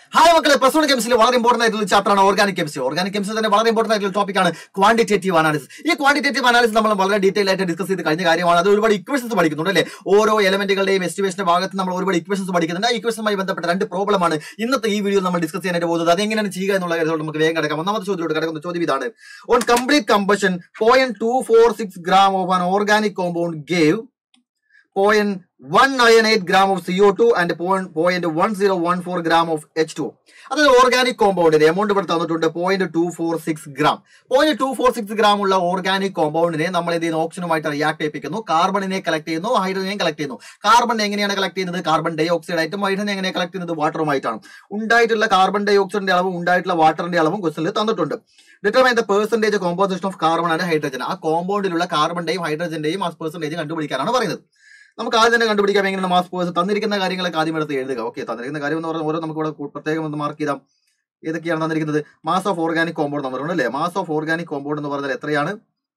hi മക്കളെ plus one കെമിസ്ട്രിയിൽ വളരെ important ആയിട്ടുള്ള ചാപ്റ്ററാണ് ഓർഗാനിക് കെമിസ്ട്രി ഓർഗാനിക് കെമിസ്ട്രി തന്നെ വളരെ ഇമ്പോർട്ടന്റ് ആയിട്ടുള്ള ടോപ്പിക്കാണ് ക്വാണ്ടിറ്റേറ്റീവ് അനാലിസിസ് ഈ ക്വാണ്ടിറ്റേറ്റീവ് അനാലിസിസ് നമ്മൾ വളരെ ഡീറ്റെയിൽ ആയിട്ട് ഡിസ്കസ് ചെയ്ത് കഴിഞ്ഞ കാര്യമാണ് അത് ഒരുപാട് ഇക്വേഷൻസ് പഠിക്കുന്നുണ്ട് അല്ലേ ഓരോ എലമെന്റുകളുടെയും എസ്റ്റിമേഷന്റെ ഭാഗത്ത് നമ്മൾ ഒരുപാട് ഇക്വേഷൻസ് പഠിക്കുന്നുണ്ട് ആ ഇക്വേഷനുമായി ബന്ധപ്പെട്ട രണ്ട് പ്രോബ്ലമാണ് ഇന്നത്തെ ഈ വീഡിയോ നമ്മൾ ഡിസ്കസ് ചെയ്യാനായിട്ട് പോകുന്നത് അത് എങ്ങനെയാണ് ചെയ്യുക എന്നുള്ള കാര്യത്തിൽ നമുക്ക് വേഗം കിടക്കാം ഒന്നാമത്തെ ചോദ്യത്തിലോട്ട് കിടക്കുന്ന ചോദ്യം ഇതാണ് on complete combustion point two four six gram of an organic compound gave point one nine eight gram of CO two and point one zero one four gram of H two അതായത് organic കോമ്പൗണ്ടിന് amount ഇവിടെ തന്നിട്ടുണ്ട് point two four six gram point two four six gram ഉള്ള organic കോമ്പൗണ്ടിനെ നമ്മൾ ഇത് ഓക്സിജനുമായിട്ട് react ചെയ്യിപ്പിക്കുന്നു കാർബണിനെ കളക്ട് ചെയ്യുന്നു ഹൈഡ്രജനെയും കളക്ട് ചെയ്യുന്നു കാർബൺ എങ്ങനെയാണ് കളക്ട് ചെയ്യുന്നത് കാർബൺ ഡൈ ഓക്സൈഡ് ആയിട്ടും ഹൈഡ്രജൻ എങ്ങനെ കളക്ട് ചെയ്യുന്നത് വാട്ടറുമായിട്ടാണ് ഉണ്ടായിട്ടുള്ള കാർബൺ ഡൈ ഓക്സൈഡിന്റെ അളവും ഉണ്ടായിട്ടുള്ള വാട്ടറിന്റെ അളവും ക്വസ്റ്റനിൽ തന്നിട്ടുണ്ട് determine the percentage composition of carbon and hydrogen ആ കോമ്പൗണ്ടിലുള്ള കാർബണിന്റെയും ഹൈഡ്രജന്റെയും ആ പെർസെന്റേജ് കണ്ടുപിടിക്കാനാണ് പറയുന്നത് നമുക്ക് ആദ്യം തന്നെ കണ്ടുപിടിക്കാം എങ്ങനെയാണ് മാസ് പേഴ്സ് തന്നിരിക്കുന്ന കാര്യങ്ങളൊക്കെ ആദ്യം എടുത്ത് എഴുതുക ഓക്കെ തന്നിരിക്കുന്ന കാര്യം എന്ന് പറഞ്ഞാൽ ഓരോ നമുക്ക് ഇവിടെ കു- പ്രത്യേകം ഒന്ന് മാർക്ക് ചെയ്താം ഏതൊക്കെയാണ് തന്നിരിക്കുന്നത് മാസ് ഓഫ് ഓർഗാനിക് കോമ്പൗണ്ട് തന്നിട്ടുണ്ട് അല്ലേ മാസ് ഓഫ് ഓർഗാനിക് കോമ്പൗണ്ട് എന്ന് പറഞ്ഞാൽ എത്രയാണ്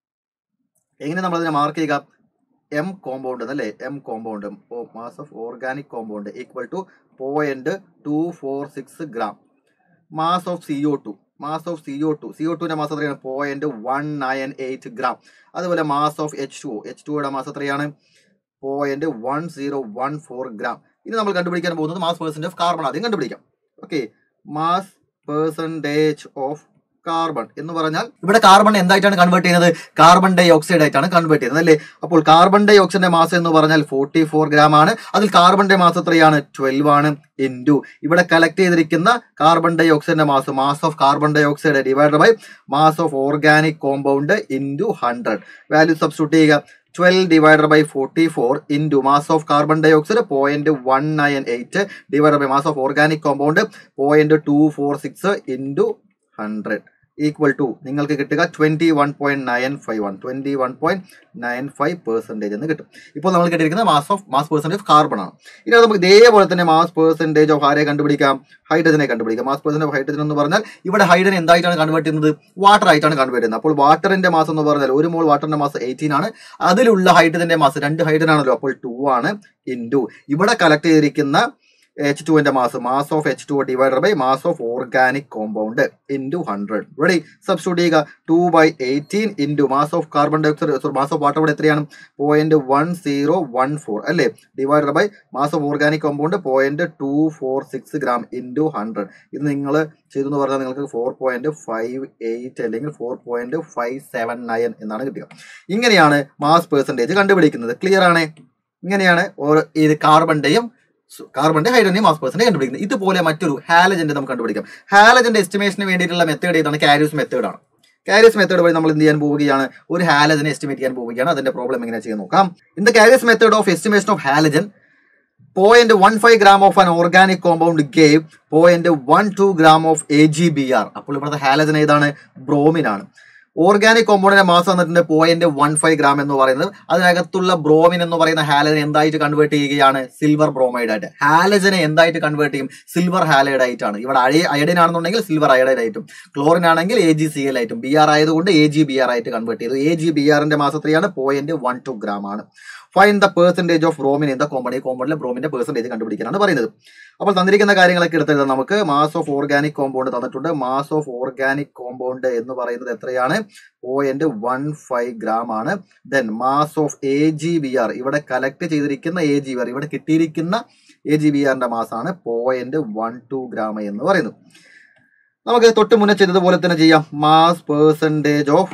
എങ്ങനെ നമ്മൾ അതിനെ മാർക്ക് ചെയ്യുക എം കോമ്പൗണ്ട് എന്നല്ലേ M compound mass of organic compound equal to point two four six gram mass of CO two mass of CO two CO ടുവിന്റെ മാസ് എത്രയാണ് point one nine eight gram അതുപോലെ mass of H two H ടുയുടെ mass എത്രയാണ് point one zero one four gram ഇനി നമ്മൾ കണ്ടുപിടിക്കാൻ പോകുന്നത് mass percent of carbon ആദ്യം കണ്ടുപിടിക്കാം okay mass percentage of carbon എന്ന് പറഞ്ഞാൽ ഇവിടെ കാർബൺ എന്തായിട്ടാണ് കൺവേർട്ട് ചെയ്യുന്നത് കാർബൺ ഡൈ ഓക്സൈഡ് ആയിട്ടാണ് കൺവേർട്ട് ചെയ്യുന്നത് അല്ലേ അപ്പോൾ കാർബൺ ഡൈ ഓക്സൈഡിന്റെ മാസ് എന്ന് പറഞ്ഞാൽ ഫോർട്ടി ഫോർ ഗ്രാം ആണ് അതിൽ കാർബണിന്റെ മാസ് എത്രയാണ് ട്വൽവ് ആണ് ഇൻറ്റു ഇവിടെ കളക്ട് ചെയ്തിരിക്കുന്ന കാർബൺ ഡൈ ഓക്സൈഡിന്റെ mass mass of carbon dioxide divide by mass of organic compound into hundred value substitute ചെയ്യുക twelve divided by forty four into mass of carbon dioxide point one nine eight divide by mass of organic compound point two four six into hundred equal to നിങ്ങൾക്ക് കിട്ടുക twenty one point nine five one twenty one point nine five percentage എന്ന് കിട്ടും ഇപ്പോൾ നമ്മൾ കിട്ടിയിരിക്കുന്നത് mass of mass percentage of carbon ആണ് ഇനി അത് നമുക്ക് ഇതേപോലെ തന്നെ മാസ് പെർസെൻറ്റേജ് ഓഫ് ആരെ കണ്ടുപിടിക്കാം ഹൈഡ്രജനെ കണ്ടുപിടിക്കാം മാസ് പെർസെൻറ്റേജ് ഓഫ് ഹൈഡ്രജൻ എന്ന് പറഞ്ഞാൽ ഇവിടെ ഹൈഡ്രജൻ എന്തായിട്ടാണ് കൺവേർട്ട് ചെയ്യുന്നത് വാട്ടർ ആയിട്ടാണ് കൺവേർട്ട് ചെയ്യുന്നത് അപ്പോൾ വാട്ടറിന്റെ മാസ് എന്ന് പറഞ്ഞാൽ ഒരു മോൾ വാട്ടറിന്റെ മാസ് എയ്റ്റീൻ ആണ് അതിലുള്ള ഹൈഡ്രജന്റെ മാസ് രണ്ട് ഹൈഡ്രജൻ ആണല്ലോ അപ്പോൾ ടു ആണ് ഇൻറ്റു ഇവിടെ കളക്ട് ചെയ്തിരിക്കുന്ന എച്ച് ടുവിന്റെ mass mass of H two divided by mass of organic compound into hundred ready substitute ചെയ്യുക two by eighteen into mass of carbon dioxide sorry mass of water ഇവിടെ എത്രയാണ് point one zero one four അല്ലേ divided by mass of organic compound point two four six gram into hundred ഇത് നിങ്ങൾ ചെയ്തെന്ന് പറഞ്ഞാൽ നിങ്ങൾക്ക് four point five eight അല്ലെങ്കിൽ four point five seven nine എന്നാണ് കിട്ടുക ഇങ്ങനെയാണ് മാസ് പെർസെൻറ്റേജ് കണ്ടുപിടിക്കുന്നത് ക്ലിയർ ആണ് ഇങ്ങനെയാണ് ഓരോ ഇത് കാർബണിന്റെയും കാർബണിന്റെ ഹൈഡ്രജൻ മാസ് പെർസെന്റ് കണ്ടുപിടിക്കുന്നത് ഇതുപോലെ മറ്റൊരു ഹാലജന്റെ നമുക്ക് കണ്ടുപിടിക്കാം ഹാലജന്റെ എസ്റ്റിമേഷന് വേണ്ടിയിട്ടുള്ള മെത്തേഡ് ഏതാണ് കാരിയസ് മെത്തേഡ് ആണ് കാരിയസ് മെത്തേഡ് വഴി നമ്മൾ എന്ത് ചെയ്യാൻ പോവുകയാണ് ഒരു ഹാലജനെ എസ്റ്റിമേറ്റ് ചെയ്യാൻ പോവുകയാണ് അതിന്റെ പ്രോബ്ലം എങ്ങനെ ചെയ്യാൻ നോക്കാം in the Carius method of estimation of halogen point one five gram of an organic compound gave point one two gram of A G B R അപ്പോൾ ഇവിടുത്തെ ഹാലജൻ ഏതാണ് ബ്രോമിൻ ആണ് ഓർഗാനിക് കോമ്പൗണ്ടിന്റെ മാസം വന്നിട്ടുണ്ട് പോയിന്റ് വൺ ഫൈവ് ഗ്രാം എന്ന് പറയുന്നത് അതിനകത്തുള്ള bromine എന്ന് പറയുന്ന ഹാലജൻ എന്തായിട്ട് കൺവേർട്ട് ചെയ്യുകയാണ് സിൽവർ ബ്രോമൈഡ് ആയിട്ട് ഹാലജനെ എന്തായിട്ട് കൺവേർട്ട് ചെയ്യും സിൽവർ ഹാലൈഡ് ആയിട്ടാണ് ഇവിടെ അയ അയഡിൻ ആണെന്നുണ്ടെങ്കിൽ സിൽവർ അയഡൈഡ് ആയിട്ടും ക്ലോറിൻ ആണെങ്കിൽ എ ജി സി എൽ ആയിട്ടും ബി ആർ ആയതുകൊണ്ട് എ ജി ബി ആർ ആയിട്ട് കൺവേർട്ട് ചെയ്തു എ ജി ബി ആറിന്റെ മാസം എത്രയാണ് പോയിന്റ് വൺ ടു ഗ്രാം ആണ് find the percentage of bromine in the compound ഈ കോമ്പൗണ്ടിലെ ബ്രോമിന്റെ പെർസെന്റേജ് കണ്ടുപിടിക്കാനാണ് പറയുന്നത് അപ്പോൾ തന്നിരിക്കുന്ന കാര്യങ്ങളൊക്കെ എടുത്തെഴുതാം നമുക്ക് മാസ് ഓഫ് ഓർഗാനിക് കോമ്പൗണ്ട് തന്നിട്ടുണ്ട് മാസ് ഓഫ് ഓർഗാനിക് കോമ്പൗണ്ട് എന്ന് പറയുന്നത് എത്രയാണ് പോയിന്റ് വൺ ഫൈവ് ഗ്രാം ആണ് then mass of A G B R ഇവിടെ കലക്ട് ചെയ്തിരിക്കുന്ന എ ജി ബി ആർ ഇവിടെ കിട്ടിയിരിക്കുന്ന എ ജി ബി ആറിന്റെ മാസ് ആണ് പോയിന്റ് വൺ ടു ഗ്രാം എന്ന് പറയുന്നത് നമുക്ക് തൊട്ട് മുന്നേ ചെയ്തതുപോലെ തന്നെ ചെയ്യാം മാസ് പെർസെൻറ്റേജ് ഓഫ്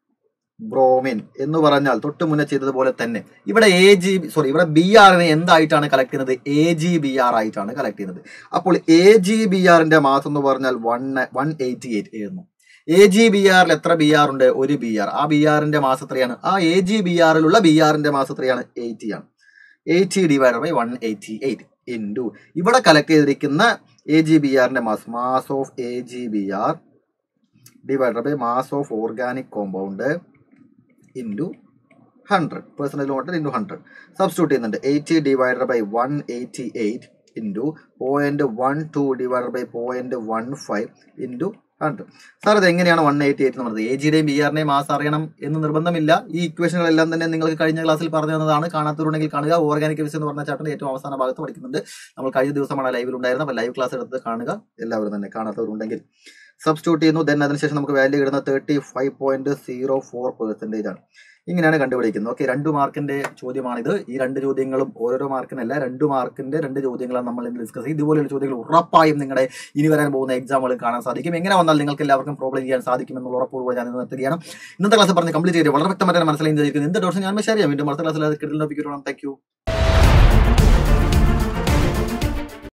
ബ്രോമിൻ എന്ന് പറഞ്ഞാൽ തൊട്ട് മുന്നേ ചെയ്തതുപോലെ തന്നെ ഇവിടെ എ ജി സോറി ഇവിടെ ബി ആറിനെ എന്തായിട്ടാണ് കളക്ട് ചെയ്യുന്നത് എ ജി ബി ആർ ആയിട്ടാണ് കളക്ട് ചെയ്യുന്നത് അപ്പോൾ എ ജി ബി ആറിന്റെ മാസം എന്ന് പറഞ്ഞാൽ വൺ വൺ എയ്റ്റി എയ്റ്റ് എഴുതുന്നു എ ജി ബി ആറിൽ എത്ര ബി ആർ ഉണ്ട് ഒരു ബി ആർ ആ ബി ആറിന്റെ മാസം എത്രയാണ് ആ എ ജി ബി ആറിലുള്ള ബി ആറിന്റെ മാസം എത്രയാണ് എയ്റ്റി ആണ് eighty divide by one eighty eight into ഇവിടെ കളക്ട് ചെയ്തിരിക്കുന്ന എ ജി ബി ആറിന്റെ mass mass of A G B R divide by mass of organic compound into hundred percentage water into hundred substitute ചെയ്യുന്നുണ്ട് eighty divided by one eighty eight into point one two divided by point one five into കണ്ടു sir ഇത് എങ്ങനെയാണ് one eighty eight എന്ന് പറയുന്നത് A ജിയുടെയും B ആറിന്റെയും mass അറിയണം എന്ന് നിർബന്ധമില്ല ഈ ഇക്വേഷനുകളെല്ലാം തന്നെ നിങ്ങൾക്ക് കഴിഞ്ഞ ക്ലാസ്സിൽ പറഞ്ഞു തന്നതാണ് കാണാത്തവരുണ്ടെങ്കിൽ കാണുക ഓർഗാനിക് കെമിസ്ട്രി എന്ന് പറഞ്ഞ ചാപ്റ്ററിന്റെ ഏറ്റവും അവസാന ഭാഗത്ത് പഠിക്കുന്നുണ്ട് നമ്മൾ കഴിഞ്ഞ ദിവസമാണ് ലൈവിൽ ഉണ്ടായിരുന്നത് അപ്പോൾ ലൈവ് ക്ലാസ് എടുത്ത് കാണുക എല്ലാവരും തന്നെ കാണാത്തവരുണ്ടെങ്കിൽ സബ്സ്റ്റിറ്റ്യൂട്ട് ചെയ്യുന്നു ദെൻ അതിനുശേഷം നമുക്ക് വാല്യൂ കിട്ടുന്ന thirty five point zero four percentage ആണ് ഇങ്ങനെയാണ് കണ്ടുപിടിക്കുന്നത് ഓക്കെ രണ്ട് മാർക്കിന്റെ ചോദ്യമാണിത് ഈ രണ്ട് ചോദ്യങ്ങളും ഓരോരോ മാർക്കിനല്ല രണ്ട് മാർക്കിന്റെ രണ്ട് ചോദ്യങ്ങളാണ് നമ്മൾ ഇന്ന് ഡിസ്കസ് ചെയ്യും ഇതുപോലെയുള്ള ചോദ്യങ്ങൾ ഉറപ്പായും നിങ്ങളുടെ ഇനി വരാൻ പോകുന്ന എക്സാമുകൾ കാണാൻ സാധിക്കും എങ്ങനെ വന്നാൽ നിങ്ങൾക്ക് എല്ലാവർക്കും പ്രോബ്ലം ചെയ്യാൻ സാധിക്കുമെന്നുള്ള ഉറപ്പോടുകൂടി ഞാൻ ഇന്ന് നിർത്തുകയാണ് ഇന്നത്തെ ക്ലാസ് പറഞ്ഞ് കംപ്ലീറ്റ് ചെയ്ത് വളരെ വ്യക്തമായിട്ട് മനസ്സിലായി എന്ത് ഡോഷൻ ഞാൻ ഷെയർ ചെയ്യാം വീണ്ടും അടുത്ത ക്ലാസ്സിൽ കിട്ടുന്ന ടോപ്പിക്ക് താങ്ക് യു